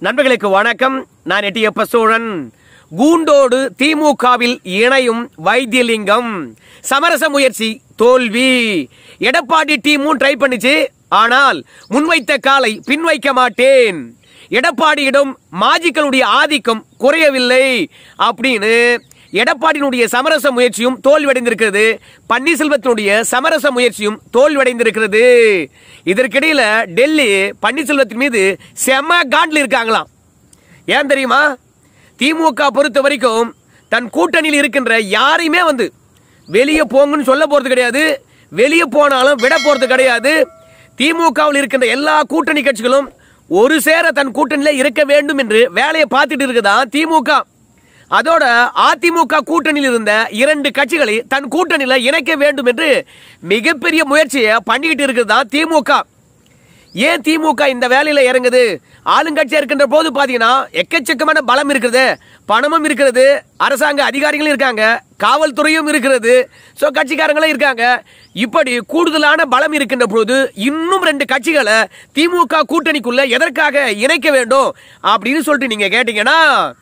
நண்பர்களுக்கு வணக்கம் நான் எட்டியப்ப சோழன் கூண்டோடு திமுகவில் இணையும் வைத்தியலிங்கம் சமரச முயற்சி தோல்வி எடப்பாடி டீமும் ட்ரை பண்ணுச்சு ஆனால் முன்வைத்த காலை பின் வைக்க மாட்டேன் எடப்பாடியிடம் மாஜிக்களுடைய ஆதிக்கம் குறையவில்லை அப்படின்னு எடப்பாடியினுடைய சமரச முயற்சியும் தோல்வியடைந்திருக்கிறது பன்னீர்செல்வத்தினுடைய சமரச முயற்சியும் தோல்வியடைந்திருக்கிறது இதற்கிடையில டெல்லி பன்னீர்செல்வத்தின் மீது செம காண்டில் இருக்காங்களாம் ஏன் தெரியுமா திமுக பொறுத்த வரைக்கும் தன் கூட்டணியில் இருக்கின்ற யாரையுமே வந்து வெளியே போங்கன்னு சொல்ல போறது கிடையாது வெளியே போனாலும் விட போறது கிடையாது திமுகவில் இருக்கின்ற எல்லா கூட்டணி கட்சிகளும் ஒரு சேர தன் கூட்டணியில் இருக்க வேண்டும் என்று வேலையை பார்த்துட்டு இருக்குதான் திமுக அதோட அதிமுக கூட்டணியில் இருந்த இரண்டு கட்சிகளை தன் கூட்டணியில இணைக்க வேண்டும் என்று மிகப்பெரிய முயற்சியை பண்ணிக்கிட்டு இருக்குதா திமுக ஏன் திமுக இந்த வேலையில இறங்குது ஆளுங்கட்சியா இருக்கின்ற போது பாத்தீங்கன்னா எக்கச்சக்கமான பலம் இருக்குது பணமும் இருக்கிறது அரசாங்க அதிகாரிகளும் இருக்காங்க காவல்துறையும் இருக்கிறது சோ கட்சிக்காரங்களும் இருக்காங்க இப்படி கூடுதலான பலம் இருக்கின்ற பொழுது இன்னும் ரெண்டு கட்சிகளை திமுக கூட்டணிக்குள்ள எதற்காக இணைக்க வேண்டும் அப்படின்னு சொல்லிட்டு நீங்க கேட்டீங்கன்னா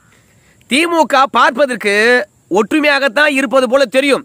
திமுக பார்ப்பதற்கு ஒற்றுமையாகத்தான் இருப்பது போல தெரியும்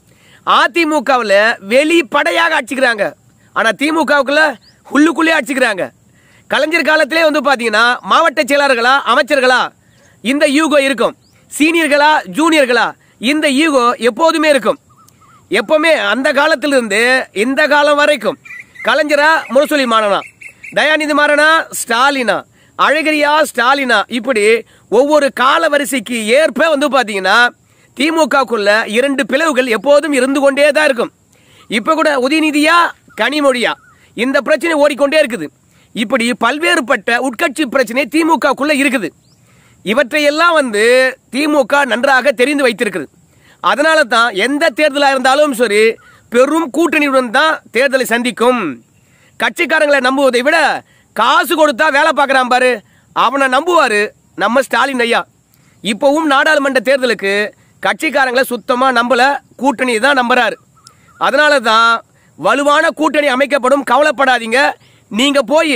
அதிமுகவில் வெளிப்படையாக அடிச்சுக்கிறாங்க ஆனால் திமுகவுக்குள்ள உள்ளுக்குள்ளே அடிச்சுக்கிறாங்க கலைஞர் காலத்திலே வந்து பார்த்தீங்கன்னா மாவட்ட செயலாளர்களா அமைச்சர்களா இந்த யூகோ இருக்கும் சீனியர்களா ஜூனியர்களா இந்த யூகோ எப்போதுமே இருக்கும் எப்பவுமே அந்த காலத்திலிருந்து இந்த காலம் வரைக்கும் கலைஞரா முரசொலி மாறனா தயாநிதி மாறனா ஸ்டாலினா அழகிரியா ஸ்டாலினா இப்படி ஒவ்வொரு கால வரிசைக்கு ஏற்ப வந்து பாத்தீங்கன்னா திமுகக்குள்ள இரண்டு பிளவுகள் எப்போதும் இருந்து கொண்டே தான் இருக்கும் இப்ப கூட உதயநிதியா கனிமொழியா இந்த பிரச்சனை ஓடிக்கொண்டே இருக்குது இப்படி பல்வேறுபட்ட உட்கட்சி பிரச்சனை திமுகக்குள்ள இருக்குது இவற்றையெல்லாம் வந்து திமுக நன்றாக தெரிந்து வைத்திருக்குது அதனால தான் எந்த தேர்தலாக இருந்தாலும் சரி பெரும் கூட்டணியுடன் தான் தேர்தலை சந்திக்கும் கட்சிக்காரங்களை நம்புவதை விட காசு கொடுத்தா வேலை பார்க்குறான் பாரு அவனை நம்புவாரு நம்ம ஸ்டாலின் ஐயா இப்போவும் நாடாளுமன்ற தேர்தலுக்கு கட்சிக்காரங்களை சுத்தமாக நம்பல கூட்டணி தான் நம்புறாரு அதனால தான் வலுவான கூட்டணி அமைக்கப்படும் கவலைப்படாதீங்க நீங்க போய்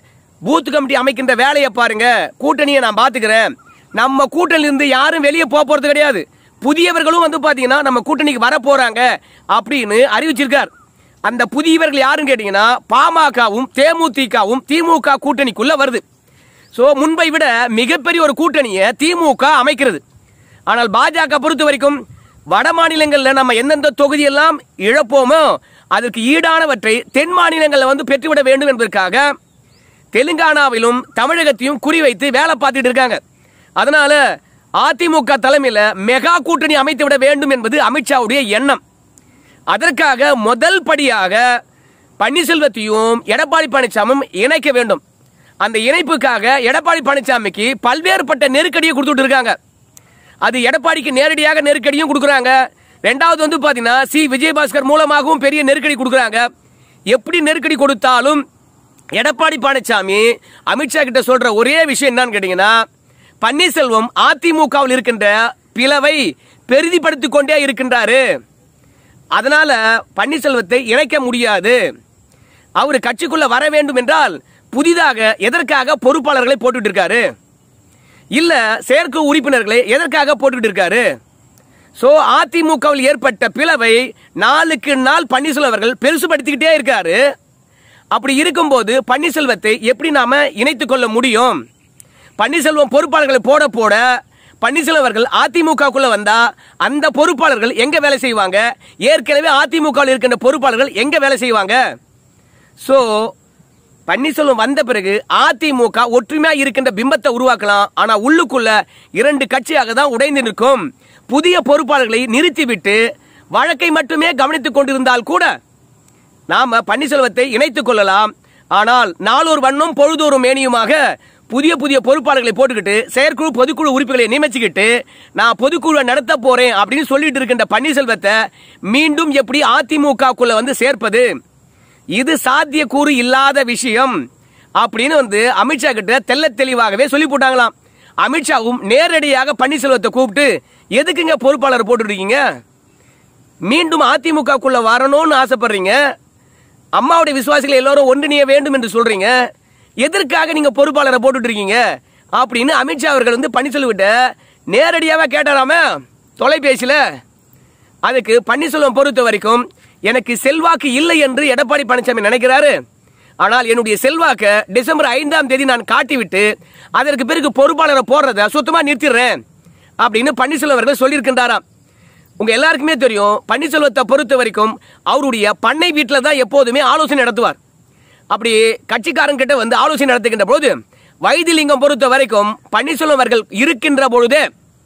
பூத் கமிட்டி அமைக்கின்ற வேலையை பாருங்க கூட்டணியை நான் பாத்துக்கிறேன் நம்ம கூட்டணியிலிருந்து யாரும் வெளியே போக போறது கிடையாது புதியவர்களும் வந்து பாத்தீங்கன்னா நம்ம கூட்டணிக்கு வர போறாங்க அப்படின்னு அறிவிச்சிருக்கார் அந்த புதியவர்கள் யாருன்னு கேட்டீங்கன்னா பாமகவும் தேமுதிகவும் திமுக கூட்டணிக்குள்ள வருது ஸோ முன்பை விட மிகப்பெரிய ஒரு கூட்டணியை திமுக அமைக்கிறது ஆனால் பாஜக பொறுத்த வரைக்கும் வட மாநிலங்களில் நம்ம எந்தெந்த தொகுதியெல்லாம் இழப்போமோ அதற்கு ஈடானவற்றை தென் மாநிலங்களில் வந்து பெற்றுவிட வேண்டும் என்பதற்காக தெலுங்கானாவிலும் தமிழகத்தையும் குறிவைத்து வேலை பார்த்துட்டு இருக்காங்க அதனால அதிமுக தலைமையில் மெகா கூட்டணி அமைத்து விட வேண்டும் என்பது அமித்ஷாவுடைய எண்ணம் அதற்காக முதல் படியாக பன்னீர்செல்வத்தையும் எடப்பாடி பழனிசாமியும் இணைக்க வேண்டும் அந்த இணைப்புக்காக எடப்பாடி பழனிசாமிக்கு பல்வேறுபட்ட நெருக்கடியை கொடுத்துட்டு இருக்காங்க அது எடப்பாடிக்கு நேரடியாக நெருக்கடியும் கொடுக்குறாங்க ரெண்டாவது வந்து பாத்தீங்கன்னா சி விஜயபாஸ்கர் மூலமாகவும் பெரிய நெருக்கடி கொடுக்குறாங்க எப்படி நெருக்கடி கொடுத்தாலும் எடப்பாடி பழனிசாமி அமித்ஷா கிட்ட சொல்ற ஒரே விஷயம் என்னன்னு கேட்டீங்கன்னா பன்னீர்செல்வம் அதிமுகவில் இருக்கின்ற பிளவை பெரிதிப்படுத்திக் கொண்டே இருக்கின்றாரு அதனால பன்னீர்செல்வத்தை இணைக்க முடியாது அவர் கட்சிக்குள்ள வர வேண்டும் என்றால் புதிதாக எதற்காக பொறுப்பாளர்களை போட்டுட்டு இருக்காரு இல்ல செயற்கை உறுப்பினர்களை எதற்காக போட்டுட்டு இருக்காரு சோ அதிமுகவில் ஏற்பட்ட பிளவை நாளுக்கு நாள் பன்னீர்செல்வம் அவர்கள் பெருசுபடுத்திக்கிட்டே இருக்காரு அப்படி இருக்கும்போது பன்னீர்செல்வத்தை எப்படி நாம இணைத்துக் கொள்ள முடியும் பன்னீர்செல்வம் பொறுப்பாளர்களை போட போட பன்னீர்செல்வம் அவர்கள் அதிமுகக்குள்ள வந்தா அந்த பொறுப்பாளர்கள் எங்க வேலை செய்வாங்க ஏற்கனவே அதிமுகவில் இருக்கின்ற பொறுப்பாளர்கள் எங்க வேலை செய்வாங்க சோ பன்னீர்செல்வம் வந்த பிறகு அதிமுக ஒற்றுமையா இருக்கின்ற பிம்பத்தை உருவாக்கலாம் ஆனா உள்ளுக்குள்ள இரண்டு கட்சியாக தான் உடைந்து நிற்கும் புதிய பொறுப்பாளர்களை நிறுத்திவிட்டு வழக்கை மட்டுமே கவனித்துக் கொண்டிருந்தால் கூட நாம பன்னீர்செல்வத்தை இணைத்துக் கொள்ளலாம் ஆனால் நாளொரு வண்ணம் பொழுதோறும் மேனியுமாக புதிய புதிய பொறுப்பாளர்களை போட்டுக்கிட்டு செயற்குழு பொதுக்குழு உறுப்பினர்களை நியமிச்சுக்கிட்டு நான் பொதுக்குழுவை நடத்த போறேன் அப்படின்னு சொல்லிட்டு இருக்கின்ற பன்னீர்செல்வத்தை மீண்டும் எப்படி அதிமுகக்குள்ள வந்து சேர்ப்பது இது சாத்தியக்கூறு இல்லாத விஷயம் அப்படின்னு வந்து அமித்ஷா கிட்ட தெல்ல தெளிவாகவே சொல்லி போட்டாங்களாம் அமித்ஷாவும் நேரடியாக பன்னீர்செல்வத்தை கூப்பிட்டு எதுக்குங்க பொறுப்பாளர் போட்டுட்டு இருக்கீங்க மீண்டும் அதிமுகக்குள்ள வரணும்னு ஆசைப்படுறீங்க அம்மாவுடைய விசுவாசிகள் எல்லாரும் ஒன்றிணைய வேண்டும் என்று சொல்றீங்க எதற்காக நீங்க பொறுப்பாளரை போட்டுட்டு இருக்கீங்க அப்படின்னு அமித்ஷா அவர்கள் வந்து பன்னீர்செல்வட்ட நேரடியாவே கேட்டாராமே தொலைபேசியில அதுக்கு பன்னீர்செல்வம் பொறுத்த வரைக்கும் எனக்கு செல்வாக்கு இல்லை என்று எடப்பாடி பழனிசாமி நினைக்கிறாரு ஆனால் என்னுடைய செல்வாக்க டிசம்பர் ஐந்தாம் தேதி நான் காட்டிவிட்டு அதற்கு பிறகு பொறுப்பாளரை போடுறத சுத்தமா நிறுத்திடுறேன் அப்படின்னு பன்னீர்செல்வம் அவர்கள் சொல்லியிருக்கின்றாராம் உங்க எல்லாருக்குமே தெரியும் பன்னீர்செல்வத்தை பொறுத்த வரைக்கும் அவருடைய பண்ணை வீட்டில் தான் எப்போதுமே ஆலோசனை நடத்துவார் அப்படி கட்சிக்காரங்க கிட்ட வந்து ஆலோசனை நடத்துகின்ற போது வைத்திலிங்கம் பொறுத்த வரைக்கும் பன்னீர்செல்வம் அவர்கள் இருக்கின்ற பொழுதே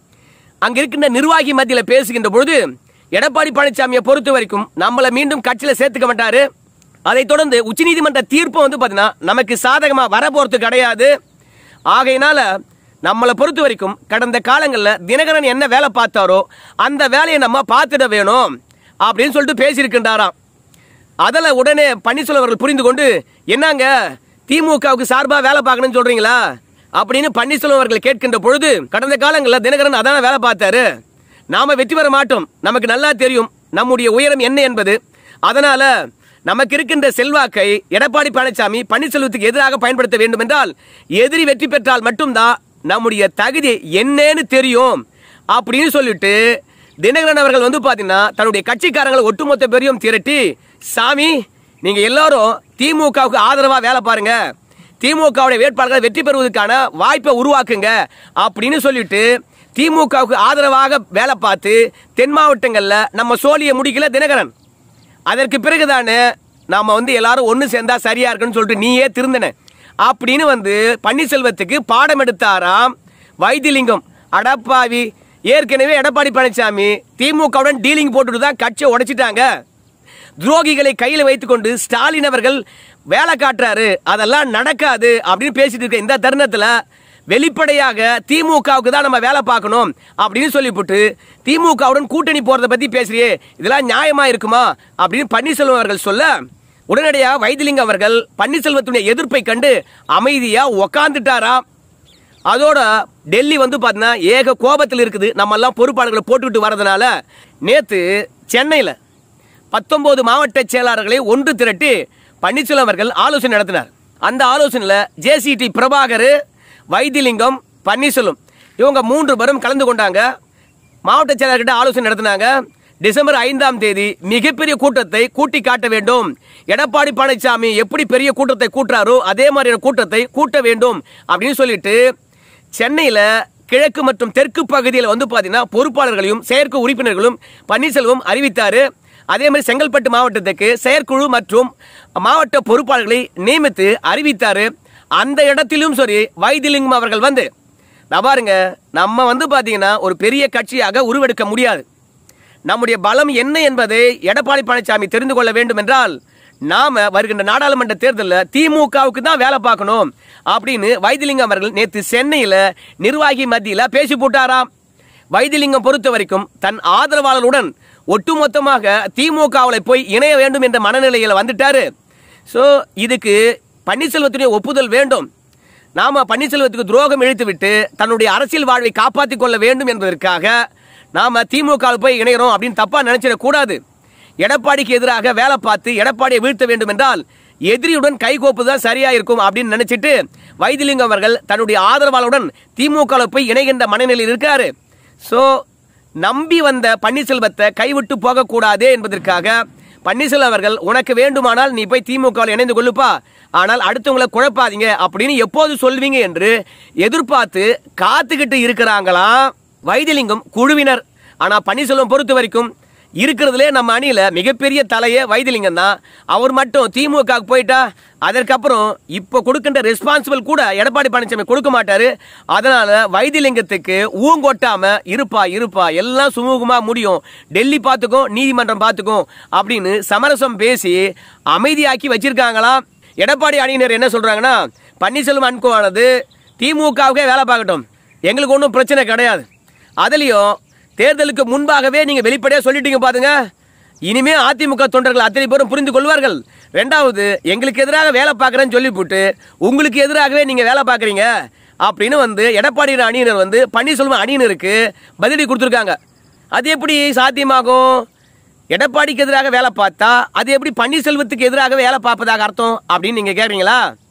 அங்க இருக்கின்ற நிர்வாகி மத்தியில பேசுகின்ற பொழுது எடப்பாடி பழனிசாமியை பொறுத்த வரைக்கும் நம்மளை மீண்டும் கட்சியில சேர்த்துக்க மாட்டாரு அதைத் தொடர்ந்து உச்சநீதிமன்ற தீர்ப்பு வந்து பாத்தீங்கன்னா நமக்கு சாதகமா வர போறது கிடையாது ஆகையினால நம்மளை பொறுத்த வரைக்கும் கடந்த காலங்களில் தினகரன் என்ன வேலை பார்த்தாரோ அந்த வேலையை நம்ம பார்த்துட வேணும் அப்படின்னு சொல்லிட்டு பேசியிருக்கின்றாராம் அதில் உடனே பன்னீர்செல்வம் அவர்கள் புரிந்து கொண்டு என்னங்க திமுகவுக்கு சார்பாக வேலை பார்க்கணும்னு சொல்றீங்களா அப்படின்னு பன்னீர்செல்வம் அவர்கள் கேட்கின்ற பொழுது கடந்த காலங்களில் தினகரன் அதான வேலை பார்த்தாரு நாம வெற்றி பெற மாட்டோம் நமக்கு நல்லா தெரியும் நம்முடைய உயரம் என்ன என்பது அதனால நமக்கு இருக்கின்ற செல்வாக்கை எடப்பாடி பழனிசாமி பன்னீர்செல்வத்துக்கு எதிராக பயன்படுத்த வேண்டும் என்றால் எதிரி வெற்றி பெற்றால் மட்டும்தான் நம்முடைய தகுதி என்னன்னு தெரியும் அப்படின்னு சொல்லிட்டு தினகரன் அவர்கள் வந்து பாத்தீங்கன்னா தன்னுடைய கட்சிக்காரங்களை ஒட்டுமொத்த பேரையும் திரட்டி சாமி நீங்க எல்லாரும் திமுகவுக்கு ஆதரவா வேலை பாருங்க திமுகவுடைய வேட்பாளர்களை வெற்றி பெறுவதற்கான வாய்ப்பை உருவாக்குங்க அப்படின்னு சொல்லிட்டு திமுகவுக்கு ஆதரவாக வேலை பார்த்து தென் மாவட்டங்கள்ல நம்ம சோழியை முடிக்கல தினகரன் அதற்கு பிறகுதானே நாம வந்து எல்லாரும் ஒன்று சேர்ந்தா சரியா இருக்குன்னு சொல்லிட்டு நீயே திருந்தன அப்படின்னு வந்து பன்னீர்செல்வத்துக்கு பாடம் எடுத்தாராம் வைத்திலிங்கம் அடப்பாவி ஏற்கனவே எடப்பாடி பழனிசாமி திமுகவுடன் டீலிங் போட்டுட்டு தான் கட்சியை உடைச்சிட்டாங்க துரோகிகளை கையில் வைத்துக்கொண்டு ஸ்டாலின் அவர்கள் வேலை காட்டுறாரு அதெல்லாம் நடக்காது அப்படின்னு பேசிட்டு இருக்க இந்த தருணத்துல வெளிப்படையாக திமுகவுக்கு தான் நம்ம வேலை பார்க்கணும் அப்படின்னு சொல்லிவிட்டு திமுகவுடன் கூட்டணி போறதை பத்தி பேசுறியே இதெல்லாம் நியாயமா இருக்குமா அப்படின்னு பன்னீர்செல்வம் அவர்கள் சொல்ல உடனடியாக வைத்திலிங்கம் அவர்கள் பன்னீர்செல்வத்துடைய எதிர்ப்பை கண்டு அமைதியா உக்காந்துட்டாராம் அதோட டெல்லி வந்து பார்த்தீங்கன்னா ஏக கோபத்தில் இருக்குது நம்ம எல்லாம் பொறுப்பாளர்களை போட்டுக்கிட்டு வரதுனால நேத்து சென்னையில் பத்தொன்பது மாவட்ட செயலாளர்களை ஒன்று திரட்டி பன்னீர்செல்வம் அவர்கள் ஆலோசனை நடத்தினார் அந்த ஆலோசனையில் ஜேசிடி பிரபாகர் வைத்திலிங்கம் பன்னீர்செல்வம் இவங்க மூன்று பேரும் கலந்து கொண்டாங்க மாவட்ட செயலாளர்கிட்ட ஆலோசனை நடத்தினாங்க டிசம்பர் ஐந்தாம் தேதி மிகப்பெரிய கூட்டத்தை கூட்டி காட்ட வேண்டும் எடப்பாடி பழனிசாமி எப்படி பெரிய கூட்டத்தை கூட்டுறாரோ அதே மாதிரியான கூட்டத்தை கூட்ட வேண்டும் அப்படின்னு சொல்லிட்டு சென்னையில் கிழக்கு மற்றும் தெற்கு பகுதியில் வந்து பார்த்தீங்கன்னா பொறுப்பாளர்களையும் செயற்கை உறுப்பினர்களும் பன்னீர்செல்வம் அறிவித்தாரு அதே மாதிரி செங்கல்பட்டு மாவட்டத்துக்கு செயற்குழு மற்றும் மாவட்ட பொறுப்பாளர்களை நியமித்து அறிவித்தாரு அந்த இடத்திலும் சரி வைத்திலிங்கம் அவர்கள் வந்து நான் பாருங்க நம்ம வந்து பார்த்தீங்கன்னா ஒரு பெரிய கட்சியாக உருவெடுக்க முடியாது நம்முடைய பலம் என்ன என்பதை எடப்பாடி பழனிசாமி தெரிந்து கொள்ள வேண்டும் என்றால் நாம வருகின்ற நாடாளுமன்ற தேர்தலில் திமுகவுக்கு தான் வேலை பார்க்கணும் அப்படின்னு வைத்திலிங்கம் அவர்கள் நேற்று சென்னையில் நிர்வாகி மத்தியில் பேசி போட்டாராம் வைத்திலிங்கம் பொறுத்த வரைக்கும் தன் ஆதரவாளருடன் ஒட்டுமொத்தமாக திமுகவில் போய் இணைய வேண்டும் என்ற மனநிலையில் வந்துட்டாரு ஸோ இதுக்கு பன்னீர்செல்வத்துடைய ஒப்புதல் வேண்டும் நாம பன்னீர்செல்வத்துக்கு துரோகம் இழுத்துவிட்டு தன்னுடைய அரசியல் வாழ்வை காப்பாற்றிக் கொள்ள வேண்டும் என்பதற்காக நாம திமுக போய் இணைகிறோம் அப்படின்னு தப்பா நினைச்சிடக் கூடாது எடப்பாடிக்கு எதிராக வேலை பார்த்து எடப்பாடியை வீழ்த்த வேண்டும் என்றால் எதிரியுடன் கைகோப்பு தான் சரியா இருக்கும் அப்படின்னு நினைச்சிட்டு வைத்திலிங்கம் அவர்கள் தன்னுடைய ஆதரவாளருடன் திமுக போய் இணைகின்ற மனநிலையில் இருக்காரு ஸோ நம்பி வந்த பன்னீர்செல்வத்தை கைவிட்டு போகக்கூடாதே என்பதற்காக பன்னீர்செல்வம் அவர்கள் உனக்கு வேண்டுமானால் நீ போய் திமுக இணைந்து கொள்ளுப்பா ஆனால் அடுத்தவங்களை குழப்பாதீங்க அப்படின்னு எப்போது சொல்வீங்க என்று எதிர்பார்த்து காத்துக்கிட்டு இருக்கிறாங்களாம் வைத்திலிங்கம் குழுவினர் ஆனா பன்னீர்செல்வம் பொறுத்த வரைக்கும் இருக்கிறதுலே நம்ம அணியில மிகப்பெரிய தலையே வைத்திலிங்கம் தான் அவர் மட்டும் திமுக போயிட்டா அதற்கப்புறம் இப்போ கொடுக்கின்ற ரெஸ்பான்சிபிள் கூட எடப்பாடி பழனிசாமி கொடுக்க மாட்டாரு அதனால வைத்திலிங்கத்துக்கு ஊங்கொட்டாம இருப்பா இருப்பா எல்லாம் சுமூகமா முடியும் டெல்லி பார்த்துக்கும் நீதிமன்றம் பார்த்துக்கும் அப்படின்னு சமரசம் பேசி அமைதியாக்கி வச்சிருக்காங்களாம் எடப்பாடி அணியினர் என்ன சொல்றாங்கன்னா பன்னீர்செல்வம் அன்கோவானது திமுகவுக்கே வேலை பார்க்கட்டும் எங்களுக்கு ஒன்றும் பிரச்சனை கிடையாது அதுலயும் தேர்தலுக்கு முன்பாகவே நீங்க வெளிப்படையா சொல்லிட்டீங்க பாருங்க இனிமே அதிமுக தொண்டர்கள் அத்தனை பேரும் புரிந்து கொள்வார்கள் ரெண்டாவது எங்களுக்கு எதிராக வேலை பார்க்குறேன்னு சொல்லி போட்டு உங்களுக்கு எதிராகவே நீங்க வேலை பார்க்குறீங்க அப்படின்னு வந்து எடப்பாடி அணியினர் வந்து பன்னீர்செல்வம் அணியினருக்கு பதிலடி கொடுத்துருக்காங்க அது எப்படி சாத்தியமாகும் எடப்பாடிக்கு எதிராக வேலை பார்த்தா அது எப்படி பன்னீர்செல்வத்துக்கு எதிராக வேலை பார்ப்பதாக அர்த்தம் அப்படின்னு நீங்க கேட்குறீங்களா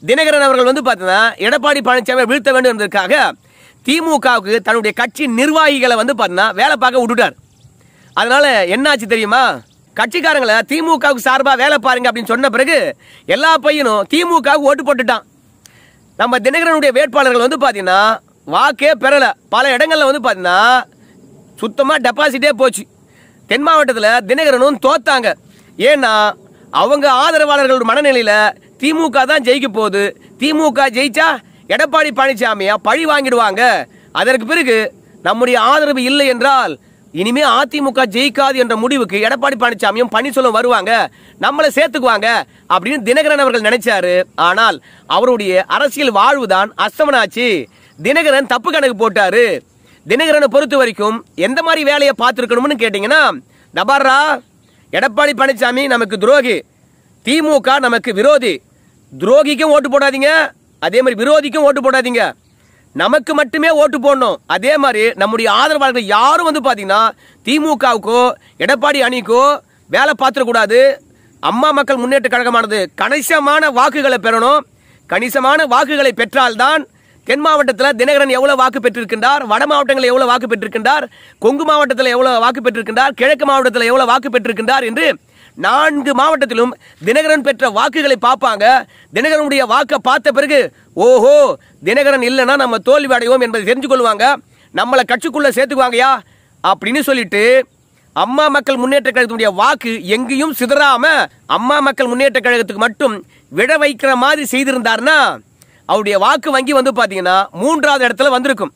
தினகரன் அவர்கள் வந்து பார்த்தீங்கன்னா எடப்பாடி பழனிசாமி வீழ்த்த வேண்டும் என்பதற்காக திமுகவுக்கு தன்னுடைய கட்சி நிர்வாகிகளை வந்து பார்த்தீங்கன்னா வேலை பார்க்க விட்டுட்டார் அதனால என்னாச்சு தெரியுமா கட்சிக்காரங்களை திமுகவுக்கு சார்பாக வேலை பாருங்க அப்படின்னு சொன்ன பிறகு எல்லா பையனும் திமுகவுக்கு ஓட்டு போட்டுட்டான் நம்ம தினகரனுடைய வேட்பாளர்கள் வந்து பார்த்தீங்கன்னா வாக்கே பெறல பல இடங்கள்ல வந்து பார்த்தீங்கன்னா சுத்தமாக டெபாசிட்டே போச்சு தென் மாவட்டத்தில் தினகரனும் தோத்தாங்க ஏன்னா அவங்க ஆதரவாளர்கள் மனநிலையில் திமுக தான் ஜெயிக்க போகுது திமுக ஜெயிச்சா எடப்பாடி பழனிசாமியை பழி வாங்கிடுவாங்க அதற்கு பிறகு நம்முடைய ஆதரவு இல்லை என்றால் இனிமே அதிமுக ஜெயிக்காது என்ற முடிவுக்கு எடப்பாடி பழனிசாமியும் பன்னீர்செல்வம் வருவாங்க நம்மளை சேர்த்துக்குவாங்க அப்படின்னு தினகரன் அவர்கள் நினைச்சாரு ஆனால் அவருடைய அரசியல் வாழ்வு தான் அஸ்தமனாச்சு தினகரன் தப்பு கணக்கு போட்டாரு தினகரனை பொறுத்த வரைக்கும் எந்த மாதிரி வேலையை பார்த்துருக்கணும்னு கேட்டிங்கன்னா டபாரா எடப்பாடி பழனிசாமி நமக்கு துரோகி திமுக நமக்கு விரோதி துரோகிக்கும் ஓட்டு போடாதீங்க அதே மாதிரி விரோதிக்கும் ஓட்டு போடாதீங்க நமக்கு மட்டுமே ஓட்டு போடணும் அதே மாதிரி நம்முடைய ஆதரவாளர்கள் யாரும் வந்து பார்த்தீங்கன்னா திமுகவுக்கோ எடப்பாடி அணிக்கோ வேலை பார்த்துடக்கூடாது அம்மா மக்கள் முன்னேற்ற கழகமானது கணிசமான வாக்குகளை பெறணும் கணிசமான வாக்குகளை பெற்றால்தான் தென் மாவட்டத்தில் தினகரன் எவ்வளவு வாக்கு பெற்றிருக்கின்றார் வட மாவட்டங்களில் எவ்வளவு வாக்கு பெற்றிருக்கின்றார் கொங்கு மாவட்டத்தில் எவ்வளவு வாக்கு பெற்றிருக்கின்றார் கிழக்கு மாவட்டத்தில் எவ்வளவு வாக்கு பெற்றிருக்கின்றார் என்று நான்கு மாவட்டத்திலும் தினகரன் பெற்ற வாக்குகளை பார்ப்பாங்க தினகரனுடைய வாக்கை பார்த்த பிறகு ஓஹோ தினகரன் இல்லைன்னா நம்ம தோல்வி அடைவோம் என்பதை தெரிஞ்சு கொள்வாங்க நம்மளை கட்சிக்குள்ள சேர்த்துக்குவாங்கயா அப்படின்னு சொல்லிட்டு அம்மா மக்கள் முன்னேற்ற கழகத்தினுடைய வாக்கு எங்கேயும் சிதறாம அம்மா மக்கள் முன்னேற்ற கழகத்துக்கு மட்டும் விட வைக்கிற மாதிரி செய்திருந்தார்னா அவருடைய வாக்கு வங்கி வந்து பாத்தீங்கன்னா மூன்றாவது இடத்துல வந்திருக்கும்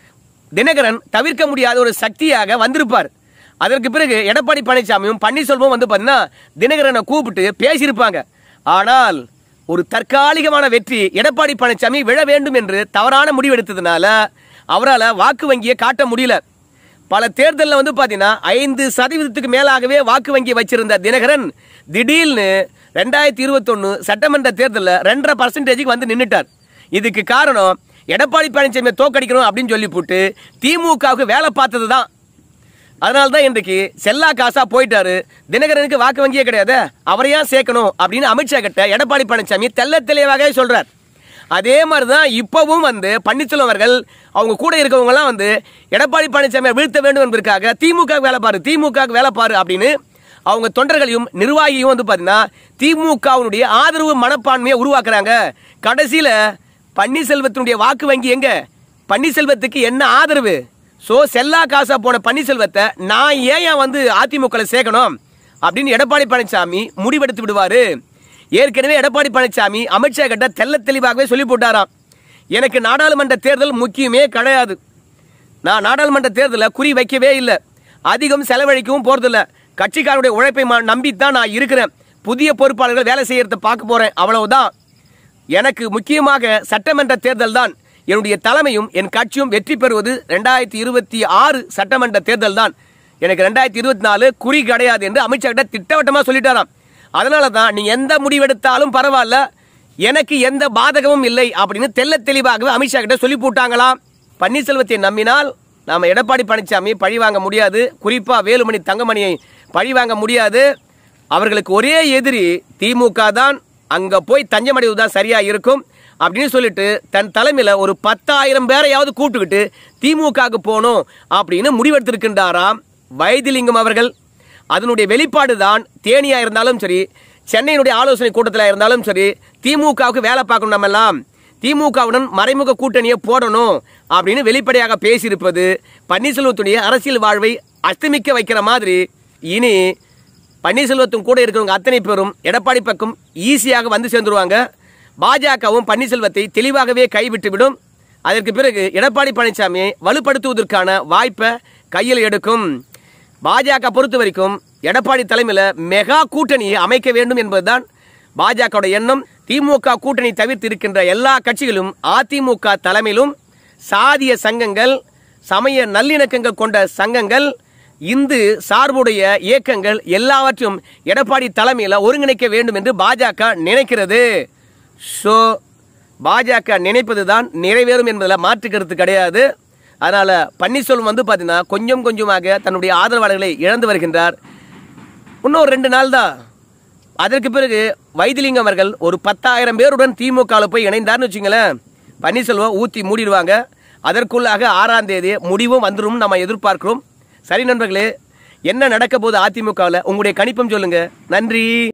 தினகரன் தவிர்க்க முடியாத ஒரு சக்தியாக வந்திருப்பார் அதற்கு பிறகு எடப்பாடி பழனிசாமியும் பன்னீர்செல்வம் வந்து பார்த்தீங்கன்னா தினகரனை கூப்பிட்டு பேசியிருப்பாங்க ஆனால் ஒரு தற்காலிகமான வெற்றி எடப்பாடி பழனிசாமி விழ வேண்டும் என்று தவறான முடிவெடுத்ததுனால அவரால் வாக்கு வங்கியை காட்ட முடியல பல தேர்தலில் வந்து பார்த்தீங்கன்னா ஐந்து சதவீதத்துக்கு மேலாகவே வாக்கு வங்கி வச்சிருந்த தினகரன் திடீர்னு ரெண்டாயிரத்தி இருபத்தொன்னு சட்டமன்ற தேர்தலில் ரெண்டரை பர்சன்டேஜுக்கு வந்து நின்றுட்டார் இதுக்கு காரணம் எடப்பாடி பழனிசாமியை தோக்கடிக்கணும் அப்படின்னு சொல்லி போட்டு திமுகவுக்கு வேலை பார்த்தது தான் அதனால தான் இன்றைக்கு செல்லா காசா போயிட்டாரு தினகரனுக்கு வாக்கு வங்கியே கிடையாது அவரையா சேர்க்கணும் அப்படின்னு அமித்ஷா கிட்ட எடப்பாடி பழனிசாமி தெள்ள தெளிவாக சொல்றார் அதே மாதிரி தான் இப்பவும் வந்து பன்னீர்செல்வம் அவர்கள் அவங்க கூட இருக்கவங்கலாம் வந்து எடப்பாடி பழனிசாமியை வீழ்த்த வேண்டும் என்பதற்காக திமுக வேலை பாரு திமுக வேலை பாரு அப்படின்னு அவங்க தொண்டர்களையும் நிர்வாகியும் வந்து பார்த்தீங்கன்னா திமுகவினுடைய ஆதரவு மனப்பான்மையை உருவாக்குறாங்க கடைசியில் பன்னீர்செல்வத்தினுடைய வாக்கு வங்கி எங்க பன்னீர்செல்வத்துக்கு என்ன ஆதரவு ஸோ செல்லா காசா போன பன்னீர்செல்வத்தை நான் ஏன் ஏன் வந்து அதிமுகவில் சேர்க்கணும் அப்படின்னு எடப்பாடி பழனிசாமி முடிவெடுத்து விடுவாரு ஏற்கனவே எடப்பாடி பழனிசாமி அமித்ஷா கிட்ட தெள்ள தெளிவாகவே சொல்லி போட்டாராம் எனக்கு நாடாளுமன்ற தேர்தல் முக்கியமே கிடையாது நான் நாடாளுமன்ற தேர்தலில் குறி வைக்கவே இல்லை அதிகம் செலவழிக்கவும் போறதில்ல கட்சிக்காரருடைய உழைப்பை மா- நம்பித்தான் நான் இருக்கிறேன் புதிய பொறுப்பாளர்கள் வேலை செய்யறத பார்க்க போறேன் அவ்வளவுதான் எனக்கு முக்கியமாக சட்டமன்ற தேர்தல் தான் என்னுடைய தலைமையும் என் கட்சியும் வெற்றி பெறுவது ரெண்டாயிரத்தி இருபத்தி ஆறு சட்டமன்ற தேர்தல் தான் எனக்கு ரெண்டாயிரத்தி இருபத்தி நாலு குறி கிடையாது என்று அமித்ஷா கிட்ட திட்டவட்டமாக சொல்லிட்டாராம் அதனால தான் நீ எந்த முடிவெடுத்தாலும் பரவாயில்ல எனக்கு எந்த பாதகமும் இல்லை அப்படின்னு தெள்ள தெளிவாகவே அமித்ஷா கிட்ட சொல்லி போட்டாங்களாம் பன்னீர்செல்வத்தை நம்பினால் நாம எடப்பாடி பழனிசாமி பழி வாங்க முடியாது குறிப்பா வேலுமணி தங்கமணியை பழி வாங்க முடியாது அவர்களுக்கு ஒரே எதிரி திமுக தான் அங்க போய் தஞ்சமடைவது தான் சரியா இருக்கும் அப்படின்னு சொல்லிட்டு தன் தலைமையில ஒரு பத்தாயிரம் பேரையாவது கூப்பிட்டுக்கிட்டு திமுகவுக்கு போகணும் அப்படின்னு முடிவெடுத்திருக்கின்றாராம் வைத்திலிங்கம் அவர்கள் அதனுடைய வெளிப்பாடு தான் தேனியா இருந்தாலும் சரி சென்னையினுடைய ஆலோசனை கூட்டத்தில் இருந்தாலும் சரி திமுகவுக்கு வேலை பார்க்கணும் நம்ம எல்லாம் திமுகவுடன் மறைமுக கூட்டணியை போடணும் அப்படின்னு வெளிப்படையாக பேசியிருப்பது பன்னீர்செல்வத்துடைய அரசியல் வாழ்வை அஸ்தமிக்க வைக்கிற மாதிரி இனி பன்னீர்செல்வத்தும் கூட இருக்கிறவங்க அத்தனை பேரும் எடப்பாடி பக்கம் ஈஸியாக வந்து சேர்ந்துருவாங்க பாஜகவும் பன்னீர்செல்வத்தை தெளிவாகவே கைவிட்டுவிடும் அதற்கு பிறகு எடப்பாடி பழனிசாமியை வலுப்படுத்துவதற்கான வாய்ப்பை கையில் எடுக்கும் பாஜக பொறுத்த வரைக்கும் எடப்பாடி தலைமையில் மெகா கூட்டணியை அமைக்க வேண்டும் என்பதுதான் பாஜகவோட எண்ணம் திமுக கூட்டணி தவிர்த்து இருக்கின்ற எல்லா கட்சிகளும் அதிமுக தலைமையிலும் சாதிய சங்கங்கள் சமய நல்லிணக்கங்கள் கொண்ட சங்கங்கள் இந்து சார்புடைய இயக்கங்கள் எல்லாவற்றையும் எடப்பாடி தலைமையில் ஒருங்கிணைக்க வேண்டும் என்று பாஜக நினைக்கிறது ஸோ பாஜக நினைப்பது தான் நிறைவேறும் என்பதில் மாற்று கருத்து கிடையாது அதனால் பன்னீர்செல்வம் வந்து பார்த்தீங்கன்னா கொஞ்சம் கொஞ்சமாக தன்னுடைய ஆதரவாளர்களை இழந்து வருகின்றார் இன்னும் ரெண்டு நாள் தான் அதற்கு பிறகு வைத்திலிங்கம் அவர்கள் ஒரு பத்தாயிரம் பேருடன் திமுகவில் போய் இணைந்தார்னு வச்சுங்களேன் பன்னீர்செல்வம் ஊத்தி மூடிடுவாங்க அதற்குள்ளாக ஆறாம் தேதி முடிவும் வந்துடும் நம்ம எதிர்பார்க்கிறோம் சரி நண்பர்களே என்ன நடக்க போகுது அதிமுகவில் உங்களுடைய கணிப்பம் சொல்லுங்க நன்றி